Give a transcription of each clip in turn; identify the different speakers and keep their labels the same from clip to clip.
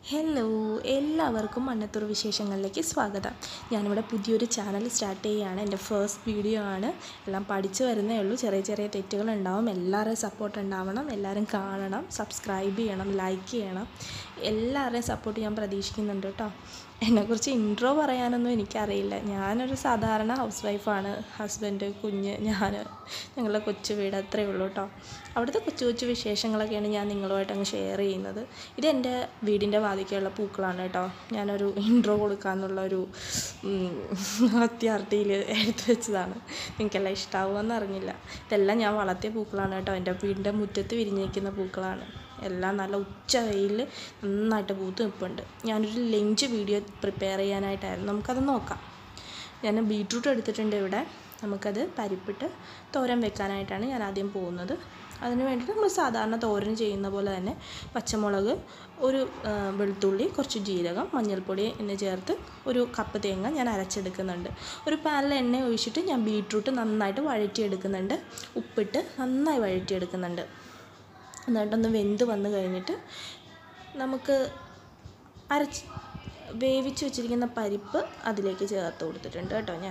Speaker 1: hello എല്ലാവർക്കും മണ്ണത്തൂർ വിശേഷങ്ങളിലേക്ക് സ്വാഗതം ഞാനിവിടെ പുതിയൊരു ചാനൽ സ്റ്റാർട്ട് ചെയ്യുകയാണ് എൻ്റെ ഫസ്റ്റ് വീഡിയോ ആണ് എല്ലാം പഠിച്ചു വരുന്നേ ഉള്ളൂ ചെറിയ ചെറിയ തെറ്റുകൾ ഉണ്ടാവും എല്ലാവരുടെയും സപ്പോർട്ട് ഉണ്ടാവണം എല്ലാവരും കാണണം സബ്സ്ക്രൈബ് ചെയ്യണം ലൈക്ക് ചെയ്യണം എല്ലാവരുടെയും സപ്പോർട്ട് ഞാൻ പ്രതീക്ഷിക്കുന്നുണ്ട് കേട്ടോ എന്നെക്കുറിച്ച് ഇൻട്രോ പറയാനൊന്നും എനിക്കറിയില്ല ഞാനൊരു സാധാരണ ഹൗസ് വൈഫാണ് ഹസ്ബൻഡ് കുഞ്ഞ് ഞാൻ ഞങ്ങളുടെ കൊച്ചു വീട് അത്രയേ ഉള്ളൂ കേട്ടോ അവിടുത്തെ കൊച്ചു കൊച്ചു വിശേഷങ്ങളൊക്കെയാണ് ഞാൻ നിങ്ങളുമായിട്ട് അങ്ങ് ഷെയർ ചെയ്യുന്നത് ഇത് എൻ്റെ വീടിൻ്റെ വാതിക്കലുള്ള പൂക്കളാണ് കേട്ടോ ഞാനൊരു ഇൻട്രോ കൊടുക്കാമെന്നുള്ള ഒരു അത്യാർത്ഥിയിൽ എടുത്തു വെച്ചതാണ് നിങ്ങൾക്കെല്ലാം ഇഷ്ടമാവുമെന്ന് അറിഞ്ഞില്ല ഇതെല്ലാം ഞാൻ വളർത്തിയ പൂക്കളാണ് കേട്ടോ എൻ്റെ വീടിൻ്റെ മുറ്റത്ത് വിരിഞ്ഞിരിക്കുന്ന പൂക്കളാണ് എല്ലാം നല്ല ഉച്ച വെയിൽ നന്നായിട്ട് പൂത്ത് നിൽപ്പുണ്ട് ഞാനൊരു ലഞ്ച് വീഡിയോ പ്രിപ്പയർ ചെയ്യാനായിട്ടായിരുന്നു നമുക്കത് നോക്കാം ഞാൻ ബീട്രൂട്ട് എടുത്തിട്ടുണ്ട് ഇവിടെ നമുക്കത് പരിപ്പിട്ട് തോരൻ വെക്കാനായിട്ടാണ് ഞാൻ ആദ്യം പോകുന്നത് അതിന് വേണ്ടിയിട്ട് നമ്മൾ സാധാരണ തോരൻ ചെയ്യുന്ന പോലെ തന്നെ പച്ചമുളക് ഒരു വെളുത്തുള്ളി കുറച്ച് ജീരകം മഞ്ഞൾപ്പൊടി എന്ന് ചേർത്ത് ഒരു കപ്പ് തേങ്ങ ഞാൻ അരച്ചെടുക്കുന്നുണ്ട് ഒരു പാനിൽ എണ്ണ ഒഴിച്ചിട്ട് ഞാൻ ബീട്രൂട്ട് നന്നായിട്ട് വഴറ്റിയെടുക്കുന്നുണ്ട് ഉപ്പിട്ട് നന്നായി വഴറ്റിയെടുക്കുന്നുണ്ട് എന്നിട്ടൊന്ന് വെന്ത് വന്ന് കഴിഞ്ഞിട്ട് നമുക്ക് അരച്ച് വേവിച്ച് വെച്ചിരിക്കുന്ന പരിപ്പ് അതിലേക്ക് ചേർത്ത് കൊടുത്തിട്ടുണ്ട് കേട്ടോ ഞാൻ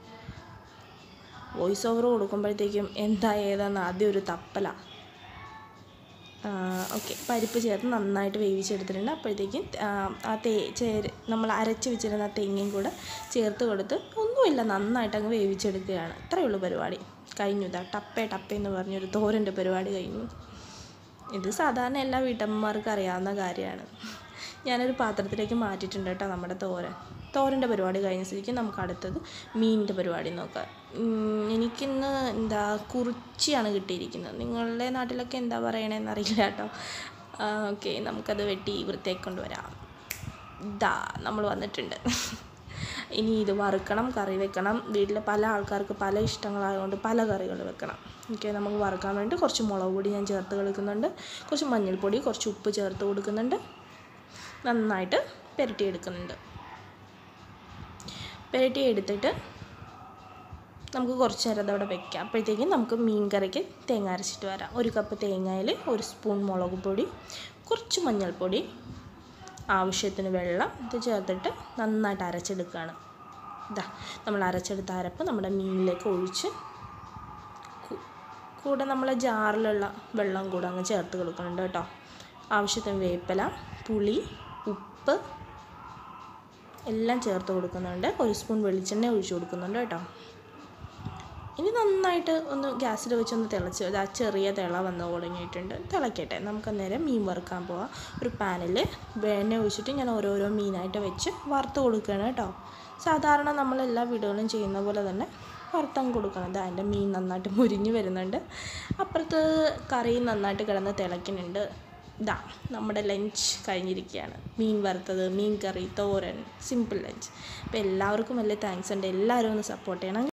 Speaker 1: വോയിസ് ഓവർ കൊടുക്കുമ്പോഴത്തേക്കും എന്താ ഏതാന്ന് ആദ്യം ഒരു തപ്പല ഓക്കെ പരിപ്പ് ചേർത്ത് നന്നായിട്ട് വേവിച്ചെടുത്തിട്ടുണ്ട് അപ്പോഴത്തേക്കും ആ തേ ചേര് നമ്മൾ അരച്ച് വെച്ചിരുന്ന തേങ്ങയും കൂടെ ചേർത്ത് കൊടുത്ത് ഒന്നുമില്ല നന്നായിട്ട് അങ്ങ് വേവിച്ചെടുക്കുകയാണ് ഇത്രയേ ഉള്ളൂ പരിപാടി കഴിഞ്ഞു ഇതാ ടപ്പേ ടപ്പേ എന്ന് പറഞ്ഞൊരു തോരൻ്റെ പരിപാടി കഴിഞ്ഞു ഇത് സാധാരണ എല്ലാ വീട്ടമ്മമാർക്കും അറിയാവുന്ന കാര്യമാണ് ഞാനൊരു പാത്രത്തിലേക്ക് മാറ്റിയിട്ടുണ്ട് കേട്ടോ നമ്മുടെ തോരൻ തോരൻ്റെ പരിപാടി കഴിഞ്ഞ സ്ഥിതിക്ക് നമുക്ക് അടുത്തത് മീനിൻ്റെ പരിപാടി നോക്കാം എനിക്കിന്ന് എന്താ കുറിച്ചിയാണ് കിട്ടിയിരിക്കുന്നത് നിങ്ങളുടെ നാട്ടിലൊക്കെ എന്താ പറയണതെന്ന് അറിയില്ല കേട്ടോ ഓക്കെ നമുക്കത് വെട്ടി വൃത്തിയാക്കി കൊണ്ടുവരാം ഇതാ നമ്മൾ വന്നിട്ടുണ്ട് ഇനി ഇത് വറുക്കണം കറി വെക്കണം വീട്ടിൽ പല ആൾക്കാർക്ക് പല ഇഷ്ടങ്ങളായതുകൊണ്ട് പല കറികൾ വെക്കണം ഓക്കെ നമുക്ക് വറുക്കാൻ വേണ്ടി കുറച്ച് മുളക് പൊടി ഞാൻ ചേർത്ത് കൊടുക്കുന്നുണ്ട് കുറച്ച് മഞ്ഞൾപ്പൊടി കുറച്ച് ഉപ്പ് ചേർത്ത് കൊടുക്കുന്നുണ്ട് നന്നായിട്ട് പുരട്ടിയെടുക്കുന്നുണ്ട് പുരട്ടി എടുത്തിട്ട് നമുക്ക് കുറച്ച് നേരം അതവിടെ വെക്കാം അപ്പോഴത്തേക്കും നമുക്ക് മീൻ കറിക്ക് തേങ്ങ അരച്ചിട്ട് വരാം ഒരു കപ്പ് തേങ്ങയിൽ ഒരു സ്പൂൺ മുളക് പൊടി കുറച്ച് മഞ്ഞൾപ്പൊടി ആവശ്യത്തിന് വെള്ളം ഇത് ചേർത്തിട്ട് നന്നായിട്ട് അരച്ചെടുക്കുകയാണ് ഇതാ നമ്മൾ അരച്ചെടുത്ത അരപ്പ് നമ്മുടെ മീനിലേക്ക് ഒഴിച്ച് കൂടെ നമ്മൾ ജാറിലുള്ള വെള്ളം കൂടെ അങ്ങ് ചേർത്ത് കൊടുക്കുന്നുണ്ട് കേട്ടോ ആവശ്യത്തിന് വേപ്പില പുളി ഉപ്പ് എല്ലാം ചേർത്ത് കൊടുക്കുന്നുണ്ട് ഒരു സ്പൂൺ വെളിച്ചെണ്ണ ഒഴിച്ച് കൊടുക്കുന്നുണ്ട് കേട്ടോ ഇനി നന്നായിട്ട് ഒന്ന് ഗ്യാസിൽ വെച്ചൊന്ന് തിളച്ച് ആ ചെറിയ തിള വന്ന് തുടങ്ങിയിട്ടുണ്ട് തിളക്കട്ടെ നമുക്ക് അന്നേരം മീൻ വറുക്കാൻ പോവാം ഒരു പാനിൽ എണ്ണ ഒഴിച്ചിട്ട് ഞാൻ ഓരോരോ മീനായിട്ട് വെച്ച് വറുത്ത് കൊടുക്കുകയാണ് കേട്ടോ സാധാരണ നമ്മൾ എല്ലാ വീടുകളും ചെയ്യുന്ന പോലെ തന്നെ വറുത്തം കൊടുക്കണം ഇതാ എൻ്റെ മീൻ നന്നായിട്ട് മുരിഞ്ഞ് വരുന്നുണ്ട് അപ്പുറത്ത് കറി നന്നായിട്ട് കിടന്ന് തിളയ്ക്കുന്നുണ്ട് ഇതാ നമ്മുടെ ലഞ്ച് കഴിഞ്ഞിരിക്കുകയാണ് മീൻ വറുത്തത് മീൻ കറി തോരൻ സിമ്പിൾ ലഞ്ച് അപ്പോൾ എല്ലാവർക്കും വലിയ താങ്ക്സ് ഉണ്ട് എല്ലാവരും ഒന്ന് സപ്പോർട്ട് ചെയ്യണം